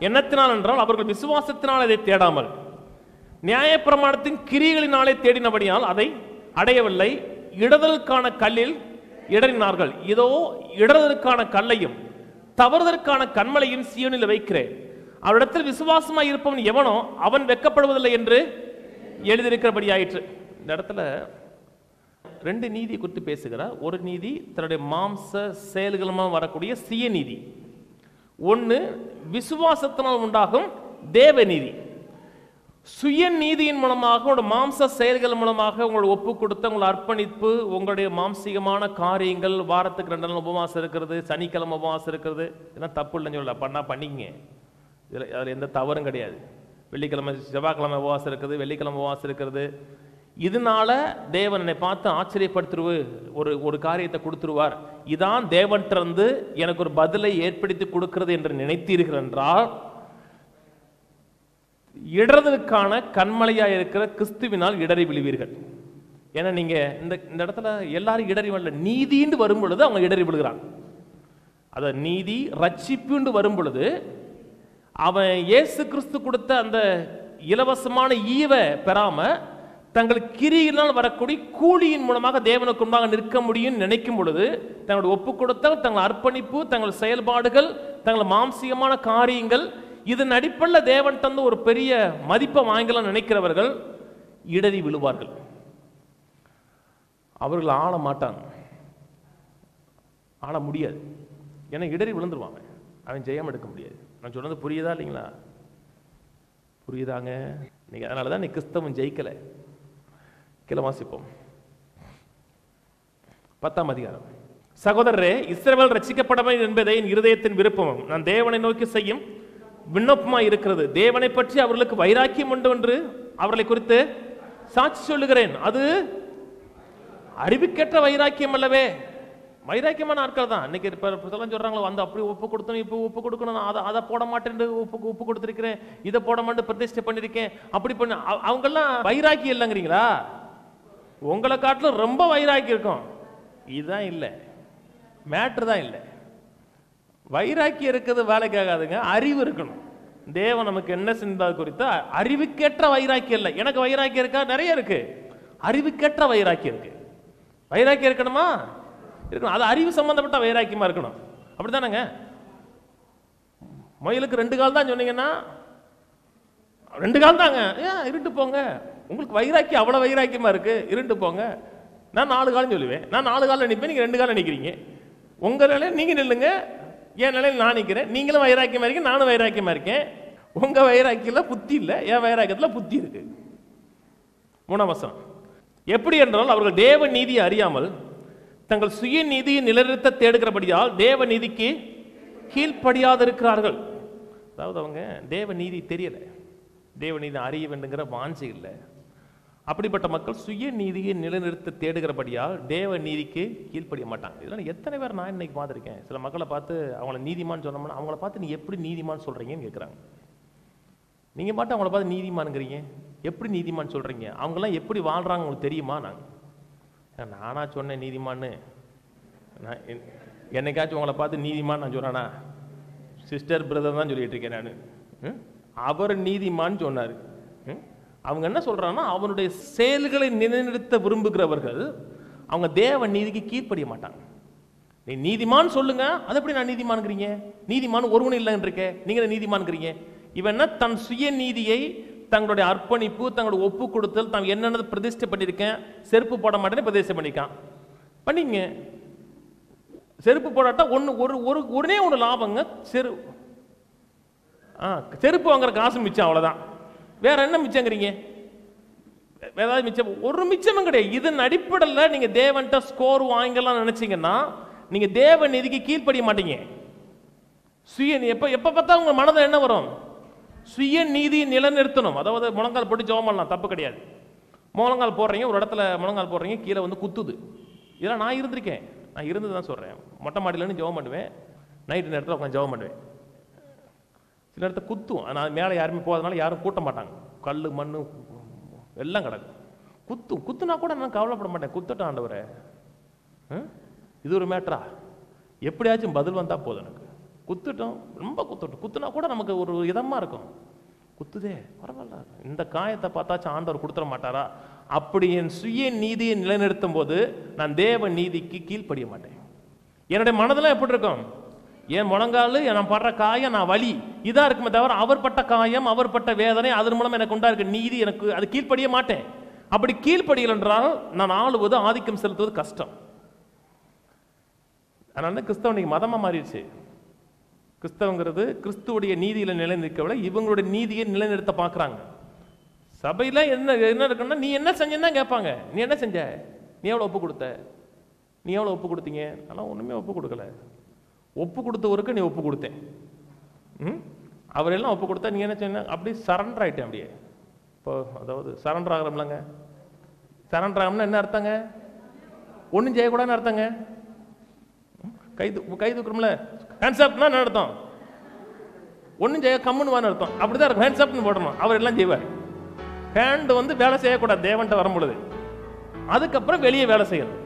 எண்ணத்தினால் என்றால் அவர்கள் விசுவாசத்தினால் அதை தேடாமல் நியாயப்பிரமாணத்தின் கிரிகளினாலே தேடினபடியால் அதை அடையவில்லை இடதலுக்கான கல்லில் இடறினார்கள் இதோ இடதலுக்கான கல்லையும் தவறுதற்கான கண்மலையும் சீயோனில் வைக்கிறேன் அவரிடத்தில் விசுவாசமாய் இருப்பவன் எவனோ அவன் வெட்கப்படுவதில்லை என்று எழுதியிருக்கிறபடி ஆயிற்று இந்த இடத்துல ரெண்டு நீதி குறித்து பேசுகிறார் ஒரு நீதி தன்னுடைய மாம்ச செயல்களுமா வரக்கூடிய சுய நீதி ஒன்று விசுவாசத்தினால் உண்டாகும் தேவ நீதி சுய நீதியின் மூலமாக உங்களோட மாம்ச செயல்கள் மூலமாக உங்களை ஒப்பு கொடுத்த உங்களை அர்ப்பணிப்பு உங்களுடைய மாம்சீகமான காரியங்கள் வாரத்துக்கு ரெண்டு நாள் உபவாசம் இருக்கிறது சனிக்கிழமை உபவாசம் இருக்கிறது இதெல்லாம் தப்பு இல்லைன்னு சொல்லல பண்ணா பண்ணிக்கங்க இதில் அதில் எந்த தவறும் கிடையாது வெள்ளிக்கிழமை செவ்வாய்க்கிழமை உபவாசம் இருக்குது வெள்ளிக்கிழமை உபவாசம் இருக்கிறது இதனால தேவன் என்னை பார்த்து ஆச்சரியப்படுத்துருவு ஒரு ஒரு காரியத்தை கொடுத்துருவார் இதான் தேவன்கிட்ட எனக்கு ஒரு பதிலை ஏற்படுத்தி கொடுக்கிறது என்று நினைத்தீர்கள் என்றால் இடறதற்கான கண்மலையா இருக்கிற கிறிஸ்துவினால் இடறி விழுவீர்கள் ஏன்னா நீங்க இந்த இந்த இடத்துல எல்லாரும் இடறி வரல நீதின்னு வரும் பொழுது அவங்க இடறி விழுகிறாங்க அத நீதி ரட்சிப்புன்னு வரும் பொழுது அவன் இயேசு கிறிஸ்து கொடுத்த அந்த இலவசமான ஈவை பெறாம தங்கள் கிரியினால் வரக்கூடிய கூலியின் மூலமாக தேவனுக்கு முன்பாக நிற்க முடியும் நினைக்கும் பொழுது தங்களுடைய ஒப்பு கொடுத்தல் தங்கள் அர்ப்பணிப்பு தங்கள் செயல்பாடுகள் தங்கள் மாம்சீகமான காரியங்கள் இதன் அடிப்படையில் தேவன் தந்து ஒரு பெரிய மதிப்பை வாங்கலாம் நினைக்கிறவர்கள் இடறி விழுவார்கள் அவர்கள் ஆள மாட்டாங்க ஆள முடியாது ஏன்னா இடறி விழுந்துருவாங்க அவன் ஜெயம் எடுக்க முடியாது நான் சொன்னது புரியுதா இல்லைங்களா புரியுதாங்க நீங்க அதனால தான் நீ கிறிஸ்தவன் ஜெயிக்கலை கீழே வாசிப்போம் பத்தாம் அதிகாரம் சகோதரரே இஸ்ரவேல் ரட்சிக்கப்படவை என்பதை என் இருதயத்தின் விருப்பமும் நான் தேவனை நோக்கி செய்யும் விண்ணப்பமாய் இருக்கிறது தேவனை பற்றி அவர்களுக்கு வைராக்கியம் உண்டு என்று அவர்களை குறித்து சாட்சி சொல்லுகிறேன் அது அறிவுக்கேற்ற வைராக்கியம் அல்லவே வைராக்கியமான ஆட்கள் தான் இன்னைக்கு இப்ப இப்ப சொல்றாங்களோ அந்த அப்படி ஒப்பு கொடுத்தோம் இப்போ ஒப்பு கொடுக்கணும் நான் அதை அதை போட மாட்டேன் உப்பு உப்பு கொடுத்துருக்கிறேன் இதை போட மாட்டேன் பிரதிஷ்டை பண்ணியிருக்கேன் அப்படி பண்ண அவ- அவங்கெல்லாம் வைராக்கி இல்லைங்கிறீங்களா உங்களை காட்டிலும் ரொம்ப வைராக்கி இருக்கும் இதுதான் இல்லை மேட்ரு தான் இல்லை வைராக்கி இருக்கிறது வேலைக்கு ஆகாதுங்க அறிவு இருக்கணும் தேவன் நமக்கு என்ன சென்றது குறித்து அறிவுக்கேற்ற வைராக்கியம் இல்லை எனக்கு வைராக்கியம் இருக்கா நிறைய இருக்கு அறிவுக்கேற்ற வைராக்கியம் இருக்கு வைராக்கியம் இருக்கணுமா இருக்கணும் அது அறிவு சம்பந்தப்பட்ட வைராக்கியமா இருக்கணும் அப்படிதானேங்க முயலுக்கு ரெண்டு கால் தான் சொன்னீங்கன்னா ரெண்டு கால் தாங்க ஏன் இருண்டு போங்க உங்களுக்கு வைராக்கியம் அவ்வளோ வைராக்கியமா இருக்கு இருண்டு போங்க நான் நாலு காலம் சொல்லுவேன் நான் நாலு காலில் நிற்பேன் நீங்கள் ரெண்டு காலில் நிற்கிறீங்க உங்கள் நிலையில் நீங்கள் நில்லுங்க என் நிலையில் நான் நிற்கிறேன் நீங்களும் வைராக்கியமா இருக்கீங்க நானும் வைராக்கியமா இருக்கேன் உங்கள் வைராக்கியத்தில் புத்தி இல்லை என் வைராக்கியத்தில் புத்தி இருக்கு மூணாம் வசனம் எப்படி என்றால் அவர்கள் தேவ நீதியை அறியாமல் தங்கள் சுய நீதியை நிலைநிறுத்த தேடுகிறபடியால் தேவ நீதிக்கு கீழ்ப்படியாதிருக்கிறார்கள் அதாவது அவங்க தேவ நீதி தெரியல தேவ நீதி அறிய வேண்டுங்கிற வாஞ்சை இல்லை அப்படிப்பட்ட மக்கள் சுய நீதியை நிலைநிறுத்த தேடுகிறபடியால் தேவ நீதிக்கு கீழ்ப்படிய மாட்டாங்க இதெல்லாம் எத்தனை பேர் நான் இன்னைக்கு பார்த்துருக்கேன் சில மக்களை பார்த்து அவங்கள நீதிமான் சொன்னோம்னா அவங்கள பார்த்து நீ எப்படி நீதிமான் சொல்றீங்கன்னு கேட்குறாங்க நீங்க மட்டும் அவங்கள பார்த்து நீதிமான்ங்கிறீங்க எப்படி நீதிமான் சொல்றீங்க அவங்கெல்லாம் எப்படி வாழ்றாங்க உங்களுக்கு தெரியுமா நாங்க நானா சொன்னேன் நீதிமான்னு நான் என்- என்னைக்காச்சும் உங்களை பார்த்து நீதிமான் நான் சொன்னானா சிஸ்டர் பிரதர் தான் சொல்லிட்டு இருக்கேன் நான் அவர் நீதிமான் சொன்னார் அவங்க என்ன சொல்றாங்கன்னா அவனுடைய செயல்களை நிலைநிறுத்த விரும்புகிறவர்கள் அவங்க தேவ நீதிக்கு கீழ்ப்படிய மாட்டாங்க நீ நீதிமான் சொல்லுங்க அது எப்படி நான் நீதிமான்ங்கிறீங்க நீதிமான் ஒருவனும் இல்லைன்னு இருக்கே நீங்க நீதிமான்ங்கிறீங்க இவன் என்ன தன் சுய நீதியை தங்களுடைய அர்ப்பணிப்பு தங்களுடைய ஒப்பு கொடுத்தல் தான் என்னென்ன பிரதிஷ்டை பண்ணியிருக்கேன் செருப்பு போட மாட்டேன்னு பிரதிஷ்டை பண்ணியிருக்கான் பண்ணிங்க செருப்பு போடாட்டா ஒன்று ஒரு ஒரு ஒரே ஒன்று லாபங்க செரு ஆ செருப்பு வாங்குற காசு மிச்சம் அவ்வளோதான் வேற என்ன மிச்சங்கிறீங்க வேற ஏதாவது மிச்சம் ஒரு மிச்சமும் கிடையாது இதன் அடிப்படையில் நீங்க தேவன்கிட்ட ஸ்கோர் வாங்கலாம் நினைச்சீங்கன்னா நீங்க தேவ நீதிக்கு கீழ்ப்படிய மாட்டீங்க சுய நீ- எப்ப எப்ப பார்த்தா உங்க மனதில் என்ன வரும் சுய நீதி நிலைநிறுத்தணும் அதாவது முழங்கால் போட்டு ஜெபம் பண்ணலாம் தப்பு கிடையாது முழங்கால் போடுறீங்க ஒரு இடத்துல முழங்கால் போடுறீங்க கீழே வந்து குத்துது இதெல்லாம் நான் இருந்திருக்கேன் நான் இருந்து தான் சொல்றேன் மொட்டை மாடியிலன்னு ஜெபம் பண்ணுவேன் நைட்டு நேரத்தில் உட்காந்து ஜெபம் பண்ணுவேன் சில இடத்துல குத்தும் ஆனால் மேலே யாருமே போகிறதுனால யாரும் கூட்ட மாட்டாங்க கல் மண் எல்லாம் கிடக்கும் குத்தும் குத்துனா கூட நான் கவலைப்பட மாட்டேன் குத்தட்டும் ஆண்டவரே ஆ? இது ஒரு மேட்ரா எப்படியாச்சும் பதில் வந்தா போதும் எனக்கு குத்துட்டோம் ரொம்ப குத்துட்டோம் குத்துனா கூட நமக்கு ஒரு இதமா இருக்கும் குத்துதே பரவாயில்ல இந்த காயத்தை பார்த்தாச்சும் ஆண்டவர் கொடுத்துட மாட்டாரா அப்படி என் சுய நீதியை நிலைநிறுத்தும் போது நான் தேவ நீதிக்கு கீழ்ப்படிய மாட்டேன் என்னுடைய மனதெல்லாம் எப்படி இருக்கும் என் முழங்காலு நான் படுற காயம் நான் வலி இதா இருக்குமே தவிர அவர் பட்ட காயம் அவர் பட்ட வேதனை அதன் மூலம் எனக்கு உண்டா இருக்க நீதி எனக்கு அது கீழ்ப்படிய மாட்டேன் அப்படி கீழ்ப்படியல் என்றால் நான் ஆளுவது ஆதிக்கம் செலுத்துவது கஷ்டம் அதனால தான் கிறிஸ்தவம் இன்னைக்கு மதமா மாறிடுச்சு கிறிஸ்தவங்கிறது கிறிஸ்துவுடைய நீதியில நிலைநிற்கவில்லை இவங்களுடைய நீதியை நிலைநிறுத்த பார்க்கறாங்க சபையில என்ன என்ன இருக்குன்னா நீ என்ன செஞ்சேன்னு தான் கேட்பாங்க நீ என்ன செஞ்ச நீ எவ்வளவு ஒப்பு கொடுத்த நீ எவ்வளவு ஒப்பு கொடுத்தீங்க ஆனால் ஒண்ணுமே ஒப்பு கொடுக்கல ஒப்பு கொடுத்தவருக்கு நீ ஒப்பு கொடுத்தேன் ம் அவரெல்லாம் ஒப்பு கொடுத்தா நீ என்ன சொன்ன அப்படியே சரண்டர் ஆயிட்டேன் அப்படியே இப்போ அதாவது சரண்டர் ஆகிறோம்லங்க சரண்டர் ஆகணும்னா என்ன அர்த்தங்க ஒன்றும் செய்யக்கூடாதுன்னு அர்த்தங்க ம்? கை தூ கை தூக்குறோம்ல ஹேண்ட்ஸ் அப்னா என்ன அர்த்தம் ஒன்றும் செய்ய கம்முன்னு வான்னு அர்த்தம் அப்படிதான் இருக்கும் ஹேண்ட்ஸ் அப்னு போடணும் அவர் எல்லாம் செய்வார் ஹேண்ட் வந்து வேலை செய்யக்கூடாது தேவன்ட்ட வரும் பொழுது அதுக்கப்புறம் வெளியே வேலை செய்யணும்